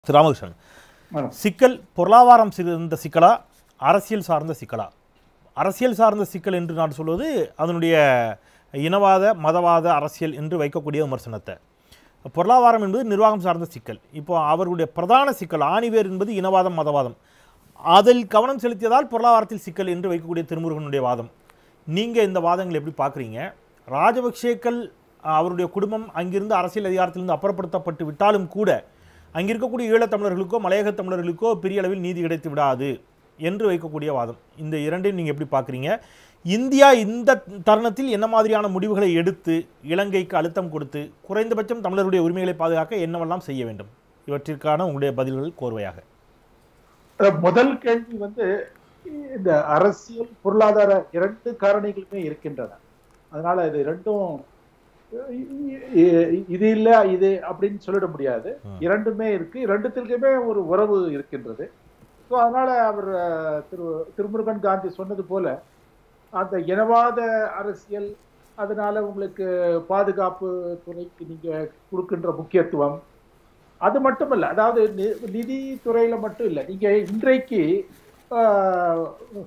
திரு ராமகிருஷ்ணன் வணக்கம். சிக்கல் பொருளாதாரம் சார்ந்த சிக்கலா அரசியல் சார்ந்த சிக்கலா அரசியல் சார்ந்த சிக்கல் என்று நான் சொல்வது அதனுடைய இனவாத மதவாத அரசியல் என்று வைக்கக்கூடிய விமர்சனத்தை பொருளாதாரம் என்பது நிர்வாகம் சார்ந்த சிக்கல் இப்போ அவர்களுடைய பிரதான சிக்கல் ஆணிவேர் என்பது இனவாதம் மதவாதம் அதில் கவனம் செலுத்தியதால் பொருளாதாரத்தில் சிக்கல் என்று வைக்கக்கூடிய திருமுருகனுடைய வாதம் நீங்கள் இந்த வாதங்களை எப்படி பார்க்குறீங்க ராஜபக்சேக்கள் அஹ், அவருடைய குடும்பம் அங்கிருந்து அரசியல் அதிகாரத்திலிருந்து அப்புறப்படுத்தப்பட்டு விட்டாலும் கூட அங்கிருக்கக்கூடிய ஈழத்தமிழர்களுக்கோ மலையக தமிழர்களுக்கோ பெரிய அளவில் நீதி கிடைத்து விடாது என்று வைக்கக்கூடிய வாதம் இந்த இரண்டையும் நீங்கள் எப்படி பார்க்குறீங்க இந்தியா இந்த தருணத்தில் என்ன மாதிரியான முடிவுகளை எடுத்து இலங்கைக்கு அழுத்தம் கொடுத்து குறைந்தபட்சம் தமிழருடைய உரிமைகளை பாதுகாக்க என்னவெல்லாம் செய்ய வேண்டும் இவற்றிற்கான உங்களுடைய பதில்கள் கோர்வையாக அஹ் முதல் கேள்வி வந்து இந்த அரசியல் பொருளாதார இரண்டு காரணிகளுமே இருக்கின்றன அதனால இது ரெண்டும் இ- இ- இது இல்ல இது அப்படின்னு சொல்லிட முடியாது ம். இரண்டுமே இருக்கு இரண்டுத்திற்குமே ஒரு உறவு இருக்கின்றது ஸோ அதனால அவர் அஹ், திரு திருமுருகன் காந்தி சொன்னது போல அந்த இனவாத அரசியல் அதனால உங்களுக்கு பாதுகாப்பு துறைக்கு நீங்க கொடுக்கின்ற முக்கியத்துவம் அது மட்டும் இல்ல அதாவது நி- நிதித்துறையில மட்டும் இல்ல நீங்க இன்றைக்கு ஆஹ்,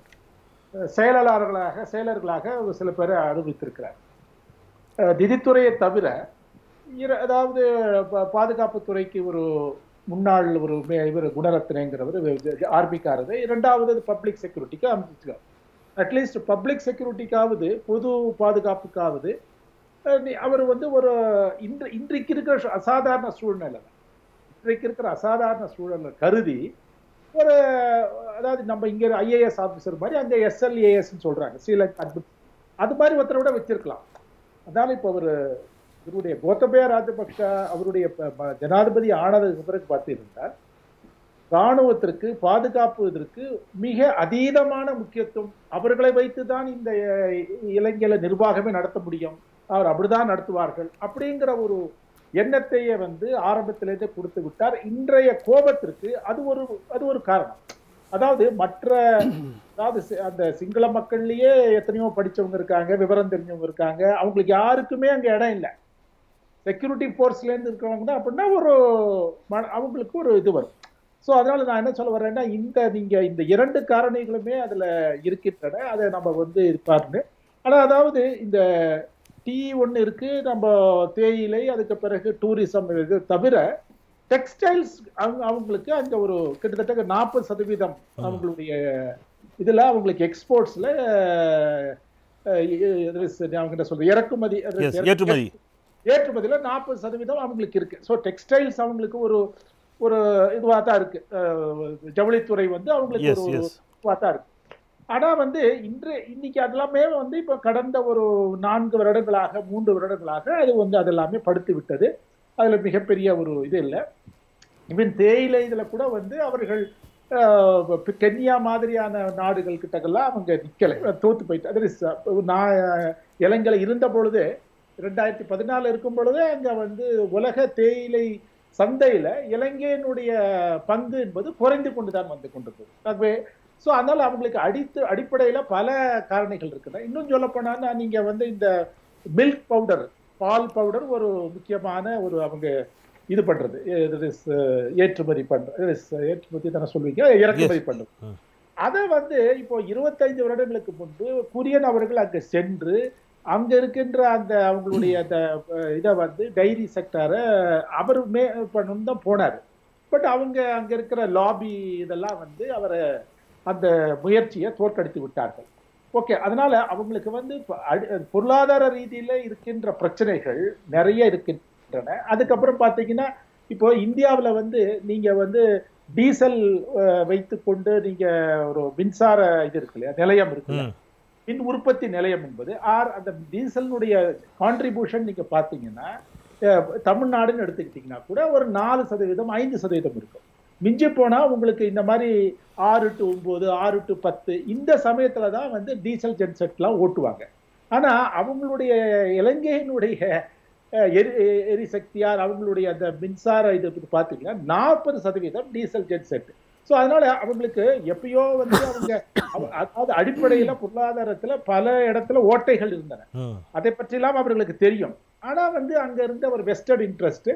செயலாளர்களாக செயலர்களாக சில பேரை அறிவித்திருக்கிறார் அஹ், நிதித்துறையை தவிர இர- அதாவது ப- பாதுகாப்புத் துறைக்கு ஒரு முன்னாள் ஒரு மே- இவர் குணரத்னங்கிறவர் ஆர்மிக்காரது இரண்டாவது பப்ளிக் செக்யூரிட்டிக்கு அமைச்சிருக்கார் அட்லீஸ்ட் பப்ளிக் செக்யூரிட்டிக்காவது பொது பாதுகாப்புக்காவது அஹ், நீ- அவர் வந்து ஒரு இன்று இன்றைக்கு இருக்கிற அசாதாரண சூழ்நிலை இன்றைக்கு இருக்கிற அசாதாரண சூழலை கருதி ஒரு அதாவது நம்ம இங்க ஐஏஎஸ் ஆபீசர் மாதிரி அங்க எஸ்எல்ஏஎஸ் சொல்றாங்க ஸ்ரீலங்கா அட்மிட் அது மாதிரி ஒருத்தரை விட வச்சிருக்கலாம் அதனால இப்போ அவர் இவருடைய கோத்தபய ராஜபக்ஷ அவருடைய ப- ப- ஜனாதிபதி ஆனதுக்கு பிறகு பார்த்தீங்கன்னா ராணுவத்திற்கு பாதுகாப்பு இதற்கு மிக அதீதமான முக்கியத்துவம் அவர்களை வைத்துதான் இந்த அஹ், இலங்கையில நிர்வாகமே நடத்த முடியும் அவர் அப்படிதான் நடத்துவார்கள் அப்படிங்கிற ஒரு எண்ணத்தையே வந்து ஆரம்பத்திலேயே கொடுத்து விட்டார் இன்றைய கோபத்திற்கு அது ஒரு அது ஒரு காரணம் அதாவது மற்ற அதாவது சி- அந்த சிங்கள மக்கள்லயே எத்தனையோ படிச்சவங்க இருக்காங்க விவரம் தெரிஞ்சவங்க இருக்காங்க அவங்களுக்கு யாருக்குமே அங்க இடம் இல்லை செக்யூரிட்டி ஃபோர்ஸ்ல இருந்து இருக்கிறவங்க தான் அப்படின்னா ஒரு மன- அவங்களுக்கு ஒரு இது வரும் ஸோ அதனால நான் என்ன சொல்ல வர்றேன்னா இந்த நீங்க இந்த இரண்டு காரணிகளுமே அதுல இருக்கின்றன அதை நம்ம வந்து இருப்பாருன்னு ஆனா அதாவது இந்த டீ ஒன்று இருக்கு நம்ம தேயிலை அதுக்கு பிறகு டூரிசம் இருக்கு தவிர டெக்ஸ்டைல்ஸ் அவங்க அவங்களுக்கு அங்க ஒரு கிட்டத்தட்ட நாற்பது சதவீதம் அவங்களுடைய இதுல அவங்களுக்கு எக்ஸ்போர்ட்ஸ்ல அவங்க என்ன சொல்றது இறக்குமதி அது Yes, ஏற்றுமதி ஏற்றுமதியில நாற்பது சதவீதம் அவங்களுக்கு இருக்கு ஸோ டெக்ஸ்டைல்ஸ் அவங்களுக்கு ஒரு ஒரு இதுவாக தான் இருக்கு அஹ், ஜவுளித்துறை வந்து அவங்களுக்கு எஸ் ஒரு எஸ் இதுவாக தான் இருக்கு ஆனா வந்து இன்று இன்னைக்கு அதெல்லாமே வந்து இப்ப கடந்த ஒரு நான்கு வருடங்களாக மூன்று வருடங்களாக அது வந்து அதெல்லாமே படுத்து விட்டது அதுல மிகப்பெரிய ஒரு இது இல்லை இவன் தேயிலை இதுல கூட வந்து அவர்கள் அஹ், இப்ப கென்யா மாதிரியான நாடுகள் கிட்டக்கெல்லாம் அவங்க நிக்கலை தோத்து போயிட்டு அது is, அஹ், நான் இலங்கையில இருந்த பொழுது ரெண்டாயிரத்தி பதினாலு இருக்கும் பொழுதே அங்க வந்து உலக தேயிலை சந்தையில இலங்கையினுடைய பங்கு என்பது குறைந்து கொண்டுதான் வந்து கொண்டிருந்தது ஆகவே ஸோ அதனால அவங்களுக்கு அடித்து அடிப்படையில பல காரணிகள் இருக்குன்னா இன்னும் சொல்ல போனா நீங்க வந்து இந்த மில்க் பவுடர் பால் பவுடர் ஒரு முக்கியமான ஒரு அவங்க இது பண்றது இது is, அஹ், ஏற்றுமதி பண்றது இது is, ஏற்றுமதி தானே சொல்லுவீங்க இறக்குமதி பண்றது ம். அதை வந்து இப்போ இருபத்தைந்து வருடங்களுக்கு முன்பு குரியன் அவர்கள் அங்க சென்று அங்க இருக்கின்ற அந்த அவங்களுடைய அந்த அஹ், இதை வந்து டைரி செக்டாரை அவர் மே பண்ணணும் தான் போனாரு பட் அவங்க அங்க இருக்கிற லாபி இதெல்லாம் வந்து அவரை அந்த முயற்சியை தோற்கடித்து விட்டார்கள் ஓகே அதனால அவங்களுக்கு வந்து இப்ப அடி- பொருளாதார ரீதியில இருக்கின்ற பிரச்சனைகள் நிறைய இருக்கின்றன அதுக்கப்புறம் பாத்தீங்கன்னா இப்போ இந்தியாவுல வந்து நீங்க வந்து டீசல் அஹ், வைத்துக்கொண்டு நீங்க ஒரு மின்சார இது இருக்கு இல்லையா நிலையம் இருக்கு இல்லையா? ம் மின் உற்பத்தி நிலையம் என்பது ஆர் அந்த டீசலினுடைய கான்ட்ரிபியூஷன் நீங்க பாத்தீங்கன்னா அஹ், தமிழ்நாடுன்னு எடுத்துக்கிட்டீங்கன்னா கூட ஒரு நாலு சதவீதம் ஐந்து சதவீதம் இருக்கும் மிஞ்சி போனா உங்களுக்கு இந்த மாதிரி ஆறு டு ஒன்பது ஆறு டு பத்து இந்த சமயத்துல தான் வந்து டீசல் ஜென்செட்லாம் ஓட்டுவாங்க ஆனா அவங்களுடைய இலங்கையினுடைய அஹ், எரி எ- எரிசக்தியார் அவங்களுடைய அந்த மின்சார இது பார்த்தீங்கன்னா நாற்பது சதவீதம் டீசல் ஜென்செட் ஸோ அதனால அவங்களுக்கு எப்பயோ வந்து அவங்க அவ- அதாவது அடிப்படையில பொருளாதாரத்துல பல இடத்துல ஓட்டைகள் இருந்தன ம் அதை பற்றிலாம் அவர்களுக்கு தெரியும் ஆனா வந்து அங்க இருந்த ஒரு வெஸ்டர்ன் இன்ட்ரெஸ்ட்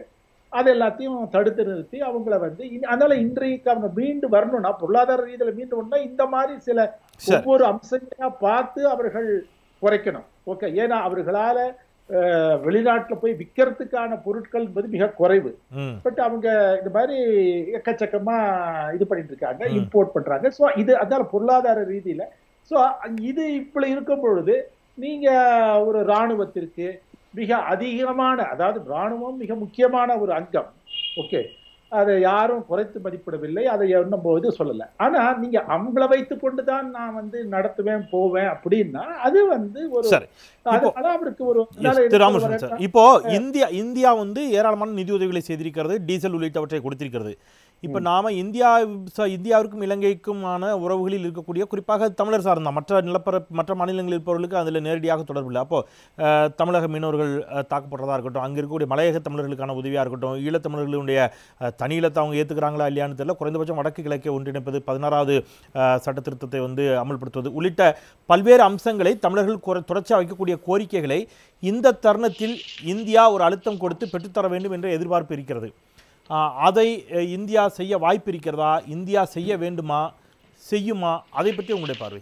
அது எல்லாத்தையும் தடுத்து நிறுத்தி அவங்கள வந்து இன்- அதனால இன்றைக்கு அவங்க மீண்டு வரணும்னா பொருளாதார ரீதியில மீண்டு வரணும்னா இந்த மாதிரி சில சரி. ஒவ்வொரு அம்சங்களா பார்த்து அவர்கள் குறைக்கணும் ஓகே ஏன்னா அவர்களால அஹ், வெளிநாட்டுல போய் விற்கிறதுக்கான பொருட்கள் என்பது மிக குறைவு ம் பட் அவங்க இந்த மாதிரி எக்கச்சக்கமா இது பண்ணிட்டு இருக்காங்க ம். இம்போர்ட் பண்றாங்க சோ இது அதனால பொருளாதார ரீதியில சோ இது இப்படி இருக்கும் பொழுது நீங்க ஒரு ராணுவத்திற்கு மிக அதிகமான அதாவது ராணுவம் மிக முக்கியமான ஒரு அங்கம் ஓகே அதை யாரும் குறைத்து மதிப்பிடவில்லை அதை எண்ணும் போது சொல்லல ஆனா நீங்க அவங்கள வைத்துக் கொண்டுதான் நான் வந்து நடத்துவேன் போவேன் அப்படின்னா அது வந்து ஒரு சரி இப்போ- அதனால அவருக்கு ஒரு எஸ் அதனால என்ன திரு சொல்ல ராமகிருஷ்ணன் சார் வரேன்னா, இப்போ இந்தியா இந்தியா வந்து ஏராளமான நிதி உதவிகளை செய்திருக்கிறது டீசல் உள்ளிட்டவற்றை கொடுத்திருக்கிறது இப்போ நாம இந்தியா ச- இந்தியாவிற்கும் இலங்கைக்குமான உறவுகளில் இருக்கக்கூடிய குறிப்பாக தமிழர் சார்ந்த மற்ற நிலப்பர மற்ற மாநிலங்களில் இருப்பவர்களுக்கு அதில் நேரடியாக தொடர்பில்லை அப்போ அஹ், தமிழக மீனவர்கள் அஹ், தாக்கப்படுறதா இருக்கட்டும் அங்கே இருக்கக்கூடிய மலையக தமிழர்களுக்கான உதவியாக இருக்கட்டும் ஈழத்தமிழர்களுடைய அஹ், தனி ஈழத்தை அவங்க ஏற்றுக்கிறாங்களா இல்லையான்னு தெரியல குறைந்தபட்சம் வடக்கு கிழக்கை ஒன்றிணைப்பது பதினாறாவது அஹ், சட்ட திருத்தத்தை வந்து அமல்படுத்துவது உள்ளிட்ட பல்வேறு அம்சங்களை தமிழர்கள் குறை தொடர்ச்சியாக வைக்கக்கூடிய கோரிக்கைகளை இந்த தருணத்தில் இந்தியா ஒரு அழுத்தம் கொடுத்து பெற்றுத்தர வேண்டும் என்ற எதிர்பார்ப்பு இருக்கிறது ஆஹ் அதை அஹ், இந்தியா செய்ய வாய்ப்பு இருக்கிறதா இந்தியா செய்ய வேண்டுமா செய்யுமா அதை பற்றி உங்களுடைய பார்வை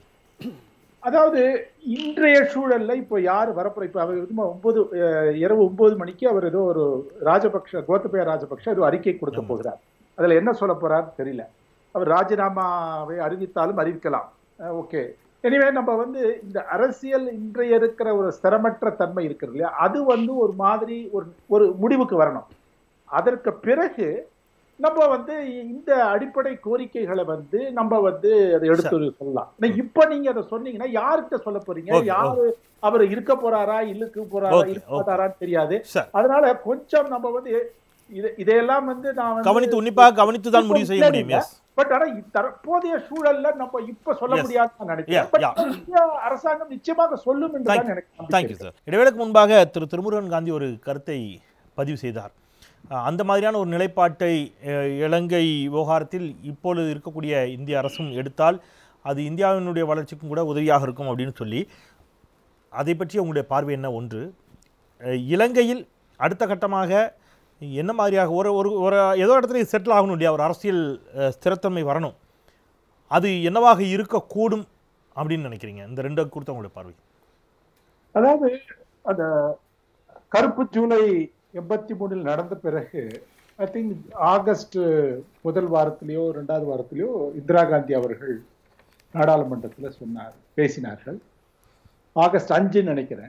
அதாவது இன்றைய சூழல்ல இப்போ யார் வரப்போற இப்போ அவர் வந்து ஒன்பது அஹ், இரவு ஒன்பது மணிக்கு அவர் ஏதோ ஒரு ராஜபக்ஷ கோத்தபய ராஜபக்ஷ ஏதோ அறிக்கை கொடுக்க ஆமா. போகிறார் அதுல என்ன சொல்ல போறார் தெரியல அவர் ராஜினாமாவை அறிவித்தாலும் அறிவிக்கலாம் ஓகே எனவே நம்ம வந்து இந்த அரசியல் இன்றைய இருக்கிற ஒரு ஸ்திரமற்ற தன்மை இருக்கிறது இல்லையா அது வந்து ஒரு மாதிரி ஒரு ஒரு முடிவுக்கு வரணும் அதற்கு பிறகு நம்ம வந்து இந்த அடிப்படை கோரிக்கைகளை வந்து நம்ம வந்து அதை எடுத்து சொல்லலாம் ஆனா இப்ப நீங்க அதை சொன்னீங்கன்னா யார்கிட்ட சொல்ல போறீங்க Okay, யாரு அவர் இருக்க போறாரா இல்லுக்கு போறாரா Okay, இருக்க போறாரான்னு தெரியாது சார் அதனால கொஞ்சம் நம்ம வந்து இது இதையெல்லாம் வந்து நான் வந்து கவனித்து உன்னிப்பாக கவனித்து தான் முடிவு செய்ய முடியும் எஸ் பட் ஆனா இ- தற்போதைய சூழல்ல நம்ம இப்ப சொல்ல Yes. முடியாதுன்னு நான் Yeah, நினைக்கிறேன் But yeah. இந்திய அரசாங்கம் நிச்சயமாக சொல்லும் என்று தான் எனக்கு நம்பிக்கை தேங்க்யூ சார் இடைவேளைக்கு முன்பாக திரு திருமுருகன் காந்தி ஒரு கருத்தை பதிவு செய்தார் அஹ், அந்த மாதிரியான ஒரு நிலைப்பாட்டை அஹ், இலங்கை விவகாரத்தில் இப்பொழுது இருக்கக்கூடிய இந்திய அரசும் எடுத்தால் அது இந்தியாவினுடைய வளர்ச்சிக்கும் கூட உதவியாக இருக்கும் அப்படின்னு சொல்லி அதை பற்றி உங்களுடைய பார்வை என்ன ஒன்று அஹ், இலங்கையில் அடுத்த கட்டமாக என்ன மாதிரியாக ஒரு ஒரு ஒரு ஏதோ இடத்துல செட்டில் ஆகணும் இல்லையா ஒரு அரசியல் அஹ், ஸ்திரத்தன்மை வரணும் அது என்னவாக இருக்கக்கூடும் அப்படின்னு நினைக்கிறீங்க இந்த ரெண்டு குறித்த உங்களுடைய பார்வை அதாவது அந்த கருப்பு ஜூலை எண்பத்தி மூணில் நடந்த பிறகு ஐ திங்க் ஆகஸ்ட் முதல் வாரத்திலேயோ ரெண்டாவது வாரத்திலேயோ இந்திரா காந்தி அவர்கள் நாடாளுமன்றத்துல சொன்னார் பேசினார்கள் ஆகஸ்ட் அஞ்சுன்னு நினைக்கிறேன்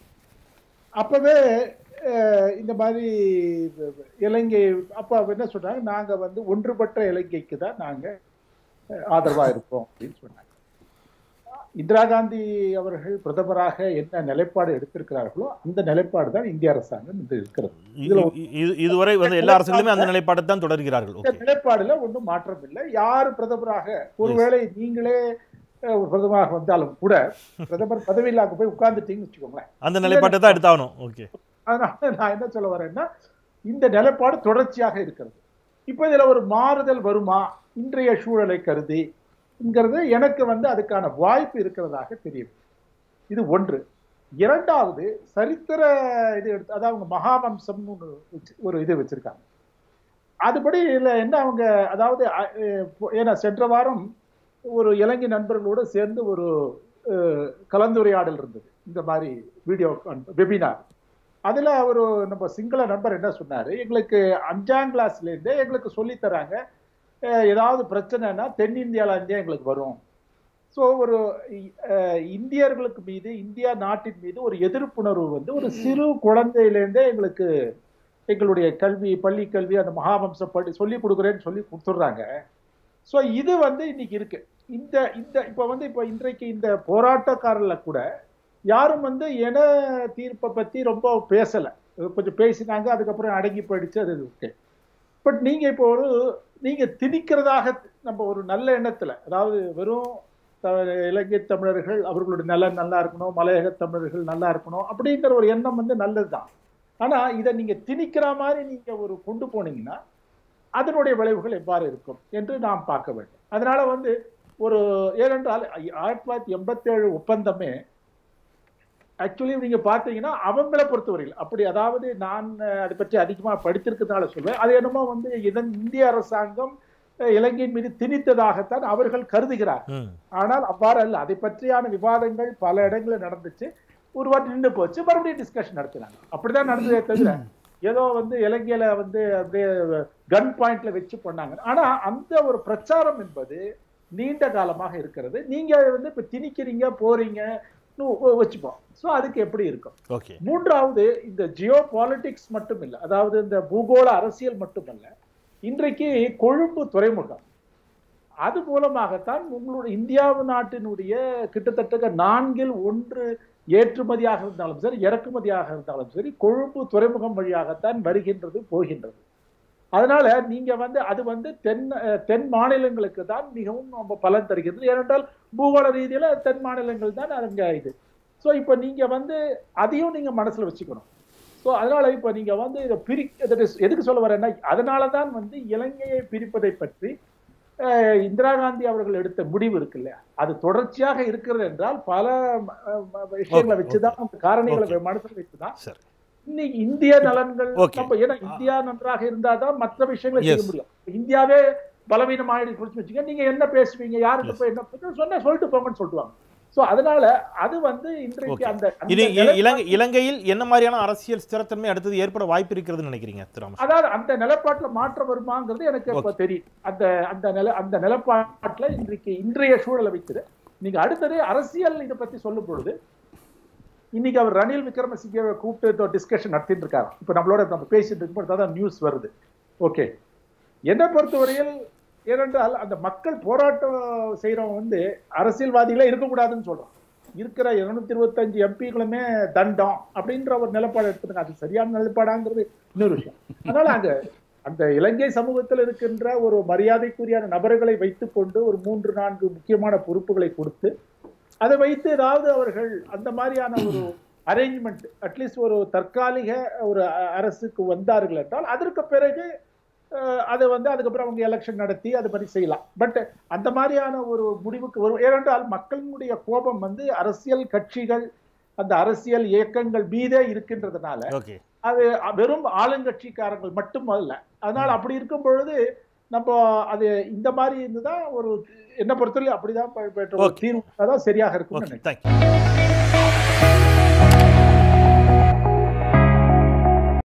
அப்பவே அஹ், இந்த மாதிரி இலங்கை அப்ப அவர் என்ன சொன்னாங்க நாங்க வந்து ஒன்றுபட்ட இலங்கைக்கு தான் நாங்க அஹ், ஆதரவா இருப்போம் அப்படின்னு சொன்னாங்க இந்திரா காந்தி அவர்கள் பிரதமராக என்ன நிலைப்பாடு எடுத்திருக்கிறார்களோ அந்த நிலைப்பாடு தான் இந்திய அரசாங்கம் இன்று இருக்கிறது இதுல இ- இ- இதுவரை வந்து எல்லா அரசுகளுமே அந்த நிலைப்பாட்டை தான் தொடர்கிறார்கள் இந்த ஓகே நிலைப்பாடுல ஒன்றும் மாற்றம் இல்லை யார் பிரதமராக ஒருவேளை நீங்களே அஹ், ஒரு பிரதமராக வந்தாலும் கூட பிரதமர் பதவியில்லாக்க போய் உட்கார்ந்துட்டீங்கன்னு வச்சுக்கோங்களேன் அந்த நிலைப்பாட்டை தான் எடுத்தாகணும் ஓகே அதனால நான் என்ன சொல்ல வரேன்னா இந்த நிலைப்பாடு தொடர்ச்சியாக இருக்கிறது இப்போ இதுல ஒரு மாறுதல் வருமா இன்றைய சூழலை கருதி ங்கிறது எனக்கு வந்து அதுக்கான வாய்ப்பு இருக்கிறதாக தெரியுது இது ஒன்று இரண்டாவது சரித்திர இது எடுத்து அதாவது அவங்க மகாவம்சம்னு ஒன்று வச்சு- ஒரு இது வச்சிருக்காங்க அதுபடி இதுல என்ன அவங்க அதாவது அ- அஹ் ஏன்னா சென்ற வாரம் ஒரு இலங்கை நண்பர்களோடு சேர்ந்து ஒரு அஹ், கலந்துரையாடல் இருந்தது இந்த மாதிரி வீடியோ வெபினார் அதுல ஒரு நம்ம சிங்கள நண்பர் என்ன சொன்னாரு எங்களுக்கு அஞ்சாம் கிளாஸ்ல இருந்தே எங்களுக்கு சொல்லித் தராங்க அஹ், ஏதாவது பிரச்சனைனா தென்னிந்தியால இருந்தே எங்களுக்கு வரும் ஸோ ஒரு அஹ், இந்தியர்களுக்கு மீது இந்தியா நாட்டின் மீது ஒரு எதிர்ப்புணர்வு வந்து ஒரு சிறு குழந்தையிலேருந்தே எங்களுக்கு எங்களுடைய கல்வி பள்ளி கல்வி அந்த மகாவம்ச பள்ளி சொல்லி கொடுக்குறேன்னு சொல்லி கொடுத்துட்றாங்க ஸோ இது வந்து இன்னைக்கு இருக்கு இந்த இந்த இப்போ வந்து இப்போ இன்றைக்கு இந்த போராட்டக்காரர்ல கூட யாரும் வந்து என தீர்ப்பை பத்தி ரொம்ப பேசல கொஞ்சம் பேசினாங்க அதுக்கப்புறம் அடங்கி போயிடுச்சு அது ஓகே பட் நீங்க இப்போ ஒரு நீங்க திணிக்கிறதாக நம்ம ஒரு நல்ல எண்ணத்துல அதாவது வெறும் த- இலங்கை தமிழர்கள் அவர்களுடைய நலன் நல்லா இருக்கணும் மலையக தமிழர்கள் நல்லா இருக்கணும் அப்படிங்கிற ஒரு எண்ணம் வந்து நல்லதுதான் ஆனா இதை நீங்க திணிக்கிற மாதிரி நீங்க ஒரு கொண்டு போனீங்கன்னா அதனுடைய விளைவுகள் எவ்வாறு இருக்கும் என்று நாம் பார்க்க வேண்டும் அதனால வந்து ஒரு ஏனென்றால் ஆயிரத்தி தொள்ளாயிரத்தி எண்பத்தி ஏழு ஒப்பந்தமே ஆக்சுவலி நீங்க பாத்தீங்கன்னா அவங்கள பொறுத்தவரையில் அப்படி அதாவது நான் அஹ், அதை பற்றி அதிகமா படித்திருக்கிறதுனால சொல்வேன் அது என்னமோ வந்து இதன் இந்திய அரசாங்கம் அஹ், இலங்கையின் மீது திணித்ததாகத்தான் அவர்கள் கருதுகிறார் ம் ஆனால் அவ்வாறு அல்ல அதை பற்றியான விவாதங்கள் பல இடங்களில் நடந்துச்சு ஒரு வாட்டி நின்று போச்சு மறுபடியும் டிஸ்கஷன் நடத்தினாங்க அப்படிதான் நடந்ததே தவிர ஏதோ வந்து இலங்கையில வந்து அப்படியே கன் பாயிண்ட்ல வச்சு பண்ணாங்க ஆனா அந்த ஒரு பிரச்சாரம் என்பது நீண்ட காலமாக இருக்கிறது நீங்க வந்து இப்ப திணிக்கிறீங்க போறீங்க வச்சுப்போம் சோ அதுக்கு எப்படி இருக்கும் ஓகே மூன்றாவது இந்த ஜியோ பாலிட்டிக்ஸ் மட்டும் இல்ல அதாவது இந்த பூகோள அரசியல் மட்டுமல்ல இன்றைக்கு கொழும்பு துறைமுகம் அது மூலமாகத்தான் உங்களுடைய இந்தியாவு நாட்டினுடைய கிட்டத்தட்ட நான்கில் ஒன்று ஏற்றுமதியாக இருந்தாலும் சரி இறக்குமதியாக இருந்தாலும் சரி கொழும்பு துறைமுகம் வழியாகத்தான் வருகின்றது போகின்றது அதனால நீங்க வந்து அது வந்து தென் அஹ், தென் மாநிலங்களுக்கு தான் மிகவும் ரொம்ப பலன் தருகிறது ஏனென்றால் பூகோள ரீதியில தென் மாநிலங்கள் தான் அங்க இது ஸோ இப்போ நீங்க வந்து அதையும் நீங்க மனசுல வச்சுக்கணும் ஸோ அதனால இப்போ நீங்க வந்து இதை பிரி that is எதுக்கு சொல்ல வரேன்னா அதனால தான் வந்து இலங்கையை பிரிப்பதை பற்றி அஹ், இந்திரா காந்தி அவர்கள் எடுத்த முடிவு இருக்கு இல்லையா அது தொடர்ச்சியாக இருக்கிறது என்றால் பல அஹ், ம- விஷயங்களை Okay, வச்சுதான் அந்த காரணிகளை Okay. மனசுல வச்சுதான் சரி இன்னைக்கு இந்திய நலன்கள் Okay. நம்ம ஏன்னா இந்தியா நன்றாக இருந்தாதான் மற்ற விஷயங்களை செய்ய Yes. முடியும் இந்தியாவே பலவீனமாயிடுச்சு வச்சுக்க நீங்க என்ன பேசுவீங்க யாருக்கு Yes. போய் என்ன பேசுவீங்க? சொன்னா சொல்லிட்டு போங்கன்னு சொல்லுவாங்க சோ அதனால அது வந்து இன்றைக்கு Okay. அந்த அந்த இது நிலை- இலங்கை இலங்கையில் என்ன மாதிரியான அரசியல் ஸ்திரத்தன்மை அடுத்தது ஏற்பட வாய்ப்பு இருக்கிறதுன்னு நினைக்கிறீங்க திரு அதாவது அந்த நிலப்பாட்டுல மாற்றம் வருமாங்கிறது எனக்கு இப்ப தெரியும் அந்த அந்த நில அந்த நிலப்பாட்டுல இன்றைக்கு இன்றைய சூழலை வைத்து நீங்க அடுத்தது அரசியல் இதை பத்தி சொல்லும் பொழுது இன்னைக்கு அவர் ரணில் விக்ரமசிங்கே கூப்பிட்டு டிஸ்கஷன் நடத்திட்டு இருக்காரு இப்ப நம்மளோட நம்ம பேசிட்டு இருக்கும்போது தான் நியூஸ் வருது ஓகே என்னை பொறுத்தவரையில் ஏனென்றால் அந்த மக்கள் போராட்டம் செய்யறவங்க வந்து அரசியல்வாதிகளே இருக்கக்கூடாதுன்னு சொல்றான் இருக்கிற இருநூத்தி இருபத்தஞ்சு எம்பிகளுமே தண்டம் அப்படின்ற ஒரு நிலப்பாடு எடுத்துருங்க அது சரியான நிலப்பாடாங்கிறது இன்னொரு விஷயம் அதனால அங்க அந்த இலங்கை சமூகத்தில் இருக்கின்ற ஒரு மரியாதைக்குரியான நபர்களை வைத்துக்கொண்டு ஒரு மூன்று நான்கு முக்கியமான பொறுப்புகளை கொடுத்து அதை வைத்து ஏதாவது அவர்கள் அந்த மாதிரியான ஒரு அரேஞ்ச்மெண்ட் அட்லீஸ்ட் ஒரு தற்காலிக ஒரு அ- அரசுக்கு வந்தார்கள் என்றால் அதற்கு பிறகு அஹ், அதை வந்து அதுக்கப்புறம் அவங்க எலெக்ஷன் நடத்தி அதை பற்றி செய்யலாம் பட் அந்த மாதிரியான ஒரு முடிவுக்கு வரும் ஏனென்றால் மக்களினுடைய கோபம் வந்து அரசியல் கட்சிகள் அந்த அரசியல் இயக்கங்கள் மீதே இருக்கின்றதுனால ஓகே அது வெறும் ஆளுங்கட்சிக்காரங்கள் மட்டும் அல்ல அதனால அப்படி இருக்கும் பொழுது நம்ம அது இந்த மாதிரி இருந்துதான் ஒரு என்ன பொறுத்தவரை அப்படிதான் ப- பெற்ற ஒரு Okay. தீர்வு தான் சரியாக இருக்கும்னு ஓகே நினைக்கிறேன் தேங்க்யூ